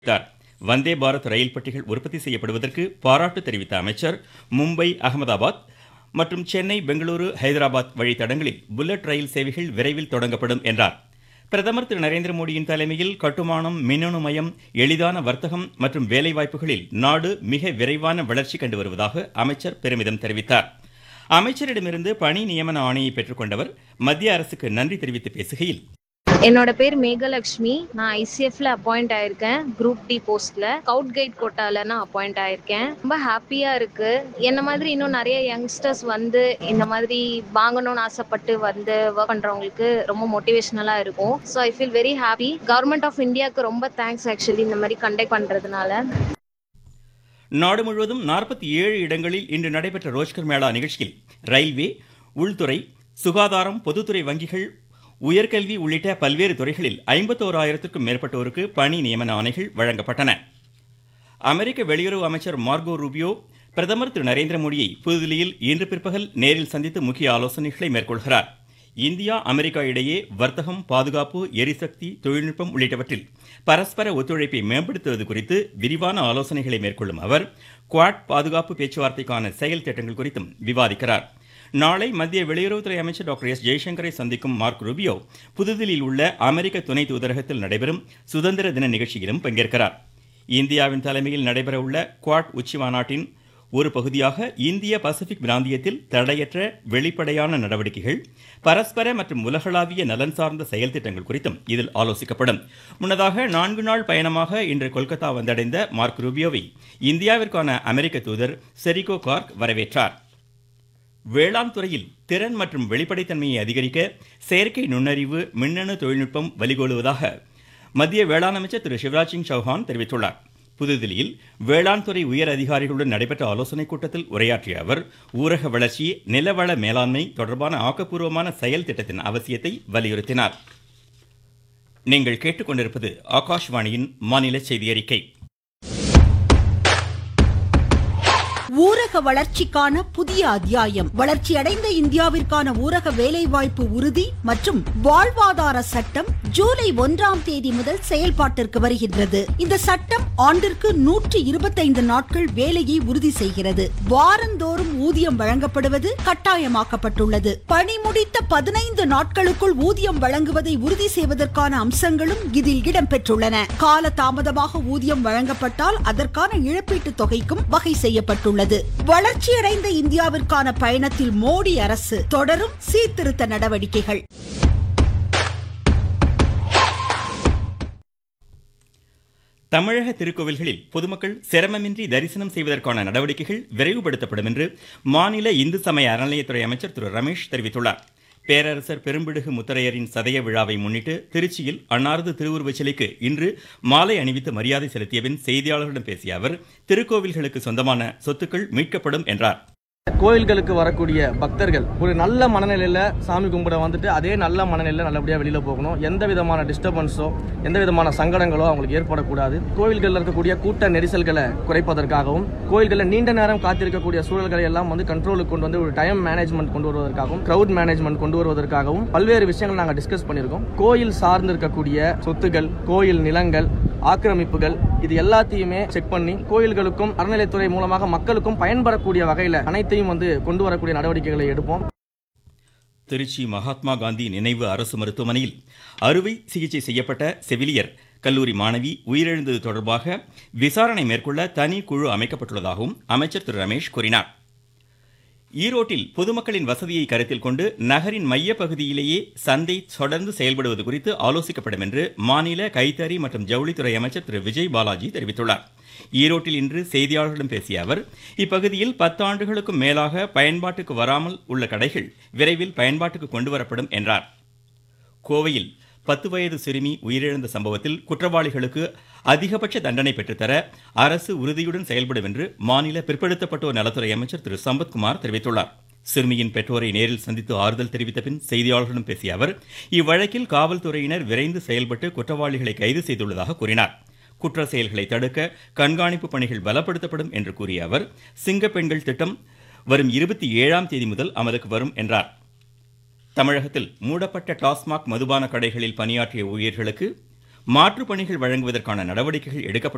தெரிவித்தார் வந்தே பாரத் ரயில் பெட்டிகள் உற்பத்தி செய்யப்படுவதற்கு பாராட்டு தெரிவித்த அமைச்சர் மும்பை அகமதாபாத் மற்றும் சென்னை பெங்களூரு ஹைதராபாத் வழித்தடங்களில் புல்லட் ரயில் சேவைகள் விரைவில் தொடங்கப்படும் என்றார் பிரதமர் திரு நரேந்திர மோடியின் தலைமையில் கட்டுமானம் மின்னணு மயம் எளிதான வர்த்தகம் மற்றும் வேலைவாய்ப்புகளில் நாடு மிக விரைவான வளர்ச்சி கண்டு வருவதாக அமைச்சர் பெருமிதம் தெரிவித்தார் அமைச்சரிடமிருந்து பணி நியமன ஆணையை பெற்றுக்கொண்டவர் மத்திய அரசுக்கு நன்றி தெரிவித்து பேசுகையில் என்னோட பேர் மேகலட்சுமி நான் ஐசிஎஃப்ல அப்பாயிண்ட் ஆயிருக்கேன் குரூப் டி போஸ்ட்ல ஸ்கவுட் கைட் கோட்டால நான் அப்பாயிண்ட் ஆயிருக்கேன் ரொம்ப ஹாப்பியா இருக்கு என்ன மாதிரி இன்னும் நிறைய யங்ஸ்டர்ஸ் வந்து இந்த மாதிரி வாங்கணும்னு ஆசைப்பட்டு வந்து ஒர்க் பண்றவங்களுக்கு ரொம்ப மோட்டிவேஷனலா இருக்கும் so I feel very happy government of இந்தியாவுக்கு ரொம்ப தேங்க்ஸ் ஆக்சுவலி இந்த மாதிரி கண்டக்ட் பண்றதுனால நாடு முழுவதும் நாற்பத்தி ஏழு இடங்களில் இன்று நடைபெற்ற ரோஜ்கர் மேளா நிகழ்ச்சியில் ரயில்வே உள்துறை சுகாதாரம் பொதுத்துறை வங்கிகள் உயர்கல்வி உள்ளிட்ட பல்வேறு துறைகளில் ஐம்பத்தோராயிரத்திற்கும் மேற்பட்டோருக்கு பணி நியமன ஆணைகள் வழங்கப்பட்டன அமெரிக்க வெளியுறவு அமைச்சர் மார்கோ ரூபியோ பிரதமர் திரு நரேந்திர மோடியை புதுதில்லியில் இன்று பிற்பகல் நேரில் சந்தித்து முக்கிய ஆலோசனைகளை மேற்கொள்கிறார் இந்தியா அமெரிக்கா இடையே வர்த்தகம் பாதுகாப்பு எரிசக்தி தொழில்நுட்பம் உள்ளிட்டவற்றில் பரஸ்பர ஒத்துழைப்பை மேம்படுத்துவது குறித்து விரிவான ஆலோசனைகளை மேற்கொள்ளும் அவர் குவாட் பாதுகாப்பு பேச்சுவார்த்தைக்கான செயல் திட்டங்கள் குறித்தும் விவாதிக்கிறார் நாளை மத்திய வெளியுறவுத்துறை அமைச்சர் டாக்டர் எஸ் ஜெய்சங்கரை சந்திக்கும் மார்க் ரூபியோ புதுதில்லியில் உள்ள அமெரிக்க துணை தூதரகத்தில் நடைபெறும் சுதந்திர தின நிகழ்ச்சியிலும் பங்கேற்கிறார் இந்தியாவின் தலைமையில் நடைபெறவுள்ள குவாட் உச்சி மாநாட்டின் ஒரு பகுதியாக இந்திய பசிபிக் பிராந்தியத்தில் தடையற்ற வெளிப்படையான நடவடிக்கைகள் பரஸ்பர மற்றும் உலகளாவிய நலன் சார்ந்த செயல் திட்டங்கள் குறித்தும் இதில் ஆலோசிக்கப்படும் முன்னதாக நான்கு நாள் பயணமாக இன்று கொல்கத்தா வந்தடைந்த மார்க் ரூபியோவை இந்தியாவிற்கான அமெரிக்க தூதர் செரிகோ கார்க் வரவேற்றார் வேளாண் துறையில் திறன் மற்றும் வெளிப்படைத்தன்மையை அதிகரிக்க செயற்கை நுண்ணறிவு மின்னணு தொழில்நுட்பம் வழிகோலுவதாக மத்திய வேளாண் அமைச்சர் திரு சிவராஜ் சிங் சௌஹான் தெரிவித்துள்ளார் புதுதில்லியில் வேளாண் துறை உயர் அதிகாரிகளுடன் நடைபெற்ற ஆலோசனைக் கூட்டத்தில் உரையாற்றிய அவர் ஊரக வளர்ச்சி நிலவள மேலாண்மை தொடர்பான ஆக்கப்பூர்வமான செயல் திட்டத்தின் அவசியத்தை வலியுறுத்தினார் நீங்கள் கேட்டுக்கொண்டிருப்பது ஆகாஷ்வாணியின் மாநில செய்தி அறிக்கை ஊரக வளர்ச்சிக்கான புதிய அத்தியாயம் வளர்ச்சியடைந்த இந்தியாவிற்கான ஊரக வேலைவாய்ப்பு உறுதி மற்றும் வாழ்வாதார சட்டம் ஜூலை ஒன்றாம் தேதி முதல் செயல்பாட்டிற்கு வருகின்றது இந்த சட்டம் ஆண்டிற்கு நூற்றி இருபத்தைந்து நாட்கள் வேலையை உறுதி செய்கிறது வாரந்தோறும் ஊதியம் வழங்கப்படுவது கட்டாயமாக்கப்பட்டுள்ளது பணி முடித்த பதினைந்து நாட்களுக்குள் ஊதியம் வழங்குவதை உறுதி செய்வதற்கான அம்சங்களும் இதில் இடம்பெற்றுள்ளன கால தாமதமாக ஊதியம் வழங்கப்பட்டால் அதற்கான இழப்பீட்டுத் தொகைக்கும் வகை செய்யப்பட்டுள்ளது உள்ளது வளர்ச்சியடைந்த இந்தியாவிற்கான பயணத்தில் மோடி அரசு தொடரும் சீர்திருத்த நடவடிக்கைகள் தமிழக திருக்கோவில்களில் பொதுமக்கள் சிரமமின்றி தரிசனம் செய்வதற்கான நடவடிக்கைகள் விரைவுபடுத்தப்படும் என்று மாநில இந்து சமய அறநிலையத்துறை அமைச்சர் திரு ரமேஷ் தெரிவித்துள்ளார் பேரரசர் பெரும்பிடுகு முத்தரையரின் சதய விழாவை முன்னிட்டு திருச்சியில் அன்னாரது திருவுருவச் சிலைக்கு இன்று மாலை அணிவித்து மரியாதை செலுத்திய பின் செய்தியாளர்களிடம் பேசிய அவர் திருக்கோவில்களுக்கு சொந்தமான சொத்துக்கள் மீட்கப்படும் என்றார் கோயில்களுக்கு வரக்கூடிய பக்தர்கள் ஒரு நல்ல மனநிலையில் சாமி கும்பிட வந்துட்டு அதே நல்ல மனநிலையில் நல்லபடியாக வெளியில் போகணும் எந்த விதமான டிஸ்டர்பன்ஸோ எந்த விதமான சங்கடங்களோ அவங்களுக்கு ஏற்படக்கூடாது கோயில்களில் இருக்கக்கூடிய கூட்ட நெரிசல்களை குறைப்பதற்காகவும் கோயில்களில் நீண்ட நேரம் காத்திருக்கக்கூடிய சூழல்களை எல்லாம் வந்து கண்ட்ரோலுக்கு கொண்டு வந்து ஒரு டைம் மேனேஜ்மெண்ட் கொண்டு வருவதற்காகவும் க்ரௌட் மேனேஜ்மெண்ட் கொண்டு வருவதற்காகவும் பல்வேறு விஷயங்கள் நாங்கள் டிஸ்கஸ் பண்ணியிருக்கோம் கோயில் சார்ந்து இருக்கக்கூடிய சொத்துகள் கோயில் நிலங்கள் ஆக்கிரமிப்புகள் இது எல்லாத்தையுமே செக் பண்ணி கோயில்களுக்கும் அறநிலைத்துறை மூலமாக மக்களுக்கும் பயன்படக்கூடிய வகையில் அனைத்தையும் வந்து கொண்டு வரக்கூடிய நடவடிக்கைகளை எடுப்போம் திருச்சி மகாத்மா காந்தி நினைவு அரசு மருத்துவமனையில் அறுவை சிகிச்சை செய்யப்பட்ட செவிலியர் கல்லூரி மாணவி உயிரிழந்தது தொடர்பாக விசாரணை மேற்கொள்ள தனி குழு அமைக்கப்பட்டுள்ளதாகவும் அமைச்சர் திரு ரமேஷ் கூறினார் ஈரோட்டில் பொதுமக்களின் வசதியை கருத்தில் கொண்டு நகரின் மைய பகுதியிலேயே சந்தை தொடர்ந்து செயல்படுவது குறித்து ஆலோசிக்கப்படும் என்று மாநில கைத்தறி மற்றும் ஜவுளித்துறை அமைச்சர் திரு விஜய் பாலாஜி தெரிவித்துள்ளார் ஈரோட்டில் இன்று செய்தியாளர்களிடம் பேசிய அவர் இப்பகுதியில் பத்து ஆண்டுகளுக்கும் மேலாக பயன்பாட்டுக்கு வராமல் உள்ள கடைகள் விரைவில் பயன்பாட்டுக்கு கொண்டுவரப்படும் என்றார் கோவையில் பத்து வயது சிறுமி உயிரிழந்த சம்பவத்தில் குற்றவாளிகளுக்கு அதிகபட்ச தண்டனை பெற்றுத்தர அரசு உறுதியுடன் செயல்படும் என்று மாநில பிற்படுத்தப்பட்டோர் நலத்துறை அமைச்சர் திரு சம்பத்குமார் தெரிவித்துள்ளார் சிறுமியின் பெற்றோரை நேரில் சந்தித்து ஆறுதல் தெரிவித்த பின் செய்தியாளர்களிடம் பேசிய அவர் இவ்வழக்கில் காவல்துறையினர் விரைந்து செயல்பட்டு குற்றவாளிகளை கைது செய்துள்ளதாக கூறினார் குற்ற செயல்களை தடுக்க கண்காணிப்பு பணிகள் பலப்படுத்தப்படும் என்று கூறிய அவர் சிங்க பெண்கள் திட்டம் வரும் இருபத்தி ஏழாம் தேதி முதல் அமலுக்கு வரும் என்றார் தமிழகத்தில் மூடப்பட்ட டாஸ்மாக் மதுபான கடைகளில் பணியாற்றிய ஊழியர்களுக்கு மாற்றுப் பணிகள் வழங்குவதற்கான நடவடிக்கைகள் எடுக்கப்பட்டு